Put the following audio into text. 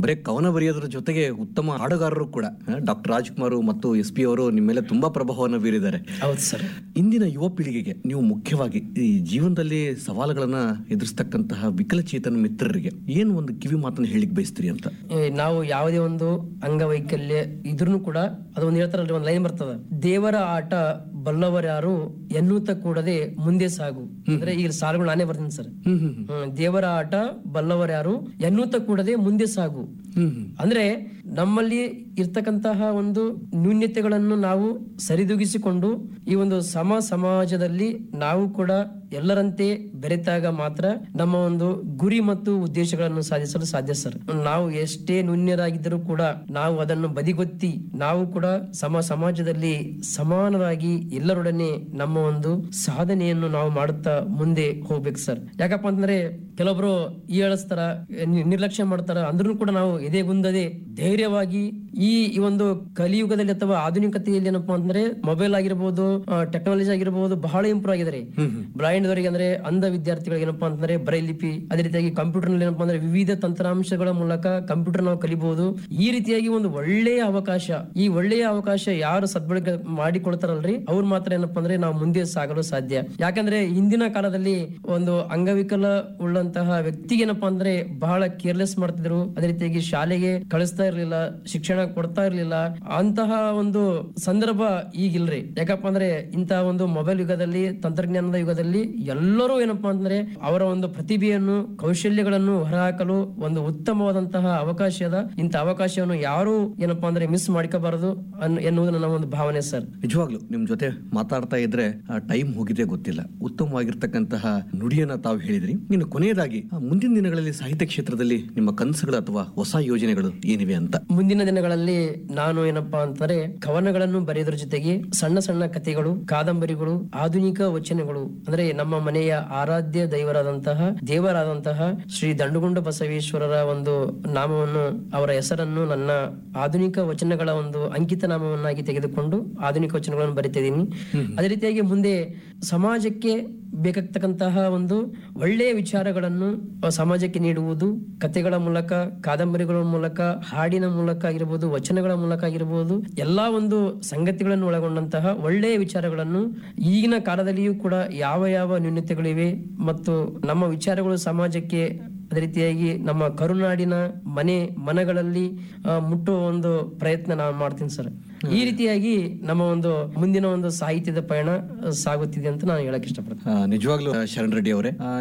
ಬರೀ ಕವನ ಬರೆಯೋದ್ರ ಜೊತೆಗೆ ಉತ್ತಮ ಹಾಡುಗಾರರು ಕೂಡ ಡಾಕ್ಟರ್ ರಾಜ್ಕುಮಾರ್ ಮತ್ತು ಎಸ್ ಪಿ ಅವರು ನಿಮ್ಮ ಮೇಲೆ ತುಂಬಾ ಪ್ರಭಾವವನ್ನು ಬೀರಿದ್ದಾರೆ ಹೌದು ಸರ್ ಇಂದಿನ ಯುವ ಪೀಳಿಗೆಗೆ ನೀವು ಮುಖ್ಯವಾಗಿ ಈ ಜೀವನದಲ್ಲಿ ಸವಾಲುಗಳನ್ನ ಎದುರಿಸ್ತಕ್ಕಂತಹ ವಿಕಲಚೇತನ ಮಿತ್ರರಿಗೆ ಏನು ಒಂದು ಕಿವಿ ಮಾತನ್ನು ಹೇಳಿಕ್ ಬಯಸ್ತೀರಿ ಅಂತ ಏ, ನಾವು ಯಾವುದೇ ಒಂದು ಅಂಗವೈಕಲ್ಯ ಇದ್ರೂ ಕೂಡ ಅದೊಂದು ಹೇಳ್ತಾರಲ್ರಿ ಒಂದು ಲೈನ್ ಬರ್ತದ ದೇವರ ಆಟ ಬಲ್ಲವರ್ಯಾರು ಎನ್ನುತ್ತ ಕೂಡದೆ ಮುಂದೆ ಸಾಗು ಅಂದ್ರೆ ಈಗ ಸಾಲುಗಳು ನಾನೇ ಬರ್ತೀನಿ ಸರ್ ಹ್ಮ್ ಹ್ಮ್ ಹ್ಮ್, ದೇವರ ಆಟ ಬಲ್ಲವರ್ಯಾರು ಎನ್ನುತ್ತ ಕೂಡದೆ ಮುಂದೆ ಸಾಗು ಹ್ಮ್ ಹ್ಮ್ ಅಂದ್ರೆ ನಮ್ಮಲ್ಲಿ ಇರ್ತಕ್ಕಂತಹ ಒಂದು ನ್ಯೂನ್ಯತೆಗಳನ್ನು ನಾವು ಸರಿದೂಗಿಸಿಕೊಂಡು ಈ ಒಂದು ಸಮ ಸಮಾಜದಲ್ಲಿ ನಾವು ಕೂಡ ಎಲ್ಲರಂತೆ ಬೆರೆತಾಗ ಮಾತ್ರ ನಮ್ಮ ಒಂದು ಗುರಿ ಮತ್ತು ಉದ್ದೇಶಗಳನ್ನು ಸಾಧಿಸಲು ಸಾಧ್ಯ ಸರ್ ನಾವು ಎಷ್ಟೇ ನ್ಯೂನ್ಯರಾಗಿದ್ದರೂ ಕೂಡ ನಾವು ಅದನ್ನು ಬದಿಗೊತ್ತಿ ನಾವು ಕೂಡ ಸಮ ಸಮಾಜದಲ್ಲಿ ಸಮಾನರಾಗಿ ಎಲ್ಲರೊಡನೆ ನಮ್ಮ ಒಂದು ಸಾಧನೆಯನ್ನು ನಾವು ಮಾಡುತ್ತಾ ಮುಂದೆ ಹೋಗ್ಬೇಕು ಸರ್ ಯಾಕಪ್ಪ ಅಂತಂದ್ರೆ ಕೆಲವೊಬ್ರು ಹೀಯಾಳಿಸ್ತಾರ ನಿ- ನಿರ್ಲಕ್ಷ್ಯ ಮಾಡ್ತಾರ ಅಂದ್ರೂ ಕೂಡ ನಾವು ಎದೆಗುಂದದೆ ಧೈರ್ಯವಾಗಿ ಈ ಈ ಒಂದು ಕಲಿಯುಗದಲ್ಲಿ ಅಥವಾ ಆಧುನಿಕತೆಯಲ್ಲಿ ಏನಪ್ಪಾ ಅಂತಂದ್ರೆ ಮೊಬೈಲ್ ಆಗಿರ್ಬೋದು ಟೆಕ್ನಾಲಜಿ ಆಗಿರ್ಬೋದು ಬಹಳ ಇಂಪ್ರೂವ್ ಆಗಿದ್ದಾರೆ ಬ್ಲೈಂಡ್ ದವರಿಗೆ ಅಂದ್ರೆ ಅಂಧ ವಿದ್ಯಾರ್ಥಿಗಳಿಗೆ ಏನಪ್ಪಾ ಅಂತಂದ್ರೆ ಬ್ರೈಲ್ ಲಿಪಿ ಅದೇ ರೀತಿಯಾಗಿ ಕಂಪ್ಯೂಟರ್ ನಲ್ಲಿ ಏನಪ್ಪಾ ಅಂದ್ರೆ ವಿವಿಧ ತಂತ್ರಾಂಶಗಳ ಮೂಲಕ ಕಂಪ್ಯೂಟರ್ ನಾವು ಕಲಿಬಹುದು ಈ ರೀತಿಯಾಗಿ ಒಂದು ಒಳ್ಳೆಯ ಅವಕಾಶ ಈ ಒಳ್ಳೆಯ ಅವಕಾಶ ಯಾರು ಸದ್ಬಳಕೆ ಮಾಡಿಕೊಳ್ತಾರಲ್ರಿ ಅವ್ರು ಮಾತ್ರ ಏನಪ್ಪಾ ಅಂದ್ರೆ ನಾವು ಮುಂದೆ ಸಾಗಲು ಸಾಧ್ಯ ಯಾಕಂದ್ರೆ ಹಿಂದಿನ ಕಾಲದಲ್ಲಿ ಒಂದು ಅಂಗವಿಕಲ ಉಳ್ಳಂತಹ ವ್ಯಕ್ತಿಗೆ ಏನಪ್ಪಾ ಅಂದ್ರೆ ಬಹಳ ಕೇರ್ಲೆಸ್ ಮಾಡ್ತಿದ್ರು ಅದೇ ರೀತಿಯಾಗಿ ಶಾಲೆಗೆ ಕಳಿಸ್ತಾ ಇರ್ಲಿಲ್ಲ ಶಿಕ್ಷಣ ಕೊಡ್ತಾ ಇರ್ಲಿಲ್ಲ ಅಂತಹ ಒಂದು ಸಂದರ್ಭ ಈಗಿಲ್ರಿ ಯಾಕಪ್ಪ ಅಂದ್ರೆ ಇಂತಹ ಒಂದು ಮೊಬೈಲ್ ಯುಗದಲ್ಲಿ ತಂತ್ರಜ್ಞಾನದ ಯುಗದಲ್ಲಿ ಎಲ್ಲರೂ ಏನಪ್ಪಾ ಅಂದ್ರೆ ಅವರ ಒಂದು ಪ್ರತಿಭೆಯನ್ನು ಕೌಶಲ್ಯಗಳನ್ನು ಹೊರಹಾಕಲು ಒಂದು ಉತ್ತಮವಾದಂತಹ ಅವಕಾಶ ಅದ ಇಂಥ ಅವಕಾಶವನ್ನು ಯಾರು ಏನಪ್ಪಾ ಅಂದ್ರೆ ಮಿಸ್ ಮಾಡ್ಕೋಬಾರದು ಅನ್ ಎನ್ನುವುದು ನನ್ನ ಒಂದು ಭಾವನೆ ಸರ್ ನಿಜವಾಗ್ಲು ನಿಮ್ ಜೊತೆ ಮಾತಾಡ್ತಾ ಇದ್ರೆ ಟೈಮ್ ಹೋಗಿದೆ ಗೊತ್ತಿಲ್ಲ ಉತ್ತಮವಾಗಿರ್ತಕ್ಕಂತಹ ನುಡಿಯನ್ನ ತಾವು ಹೇಳಿದ್ರಿ ಇನ್ನು ಕೊನೆಯದಾಗಿ ಆ, ಮುಂದಿನ ದಿನಗಳಲ್ಲಿ ಸಾಹಿತ್ಯ ಕ್ಷೇತ್ರದಲ್ಲಿ ನಿಮ್ಮ ಕನಸುಗಳು ಅಥವಾ ಹೊಸ ಯೋಜನೆಗಳು ಏನಿವೆ ಅಂತ ಮುಂದಿನ ದಿನಗಳಲ್ಲಿ ನಾನು ಏನಪ್ಪಾ ಅಂತಂದ್ರೆ ಕವನಗಳನ್ನು ಬರೆಯೋದ್ರ ಜೊತೆಗೆ ಸಣ್ಣ ಸಣ್ಣ ಕಥೆಗಳು ಕಾದಂಬರಿಗಳು ಆಧುನಿಕ ವಚನಗಳು ಅಂದ್ರೆ ನಮ್ಮ ಮನೆಯ ಆರಾಧ್ಯ ದೈವರಾದಂತಹ ದೇವರಾದಂತಹ ಶ್ರೀ ದಂಡುಗುಂಡ ಬಸವೇಶ್ವರರ ಒಂದು ನಾಮವನ್ನು ಅವರ ಹೆಸರನ್ನು ನನ್ನ ಆಧುನಿಕ ವಚನಗಳ ಒಂದು ಅಂಕಿತ ನಾಮವನ್ನಾಗಿ ತೆಗೆದುಕೊಂಡು ಆಧುನಿಕ ವಚನಗಳನ್ನು ಬರಿತಿದ್ದೀನಿ ಅದೇ ರೀತಿಯಾಗಿ ಮುಂದೆ ಸಮಾಜಕ್ಕೆ ಬೇಕಾಗ್ತಕ್ಕಂತಹ ಒಂದು ಒಳ್ಳೆಯ ವಿಚಾರಗಳನ್ನು ಆ, ಸಮಾಜಕ್ಕೆ ನೀಡುವುದು ಕಥೆಗಳ ಮೂಲಕ ಕಾದಂಬರಿಗಳ ಮೂಲಕ ಹಾಡಿನ ಮೂಲಕ ಆಗಿರ್ಬೋದು ವಚನಗಳ ಮೂಲಕ ಆಗಿರ್ಬೋದು ಎಲ್ಲಾ ಒಂದು ಸಂಗತಿಗಳನ್ನು ಒಳಗೊಂಡಂತಹ ಒಳ್ಳೆಯ ವಿಚಾರಗಳನ್ನು ಈಗಿನ ಕಾಲದಲ್ಲಿಯೂ ಕೂಡ ಯಾವ ಯಾವ ನ್ಯೂನತೆಗಳಿವೆ ಮತ್ತು ನಮ್ಮ ವಿಚಾರಗಳು ಸಮಾಜಕ್ಕೆ ಅದೇ ರೀತಿಯಾಗಿ ನಮ್ಮ ಕರುನಾಡಿನ ಮನೆ ಮನಗಳಲ್ಲಿ ಆ, ಮುಟ್ಟುವ ಒಂದು ಪ್ರಯತ್ನ ನಾನು ಮಾಡ್ತೀನಿ ಸರ್ ಈ ರೀತಿಯಾಗಿ ನಮ್ಮ ಒಂದು ಮುಂದಿನ ಒಂದು ಸಾಹಿತ್ಯದ ಪಯಣ ಆ, ಸಾಗುತ್ತಿದೆ ಅಂತ ನಾನು ಹೇಳಕ್ ಇಷ್ಟಪಡ್ತೀನಿ ಆ, ನಿಜವಾಗ್ಲೂ ಶರಣ್ ರೆಡ್ಡಿ ಅವರೇ ಆ,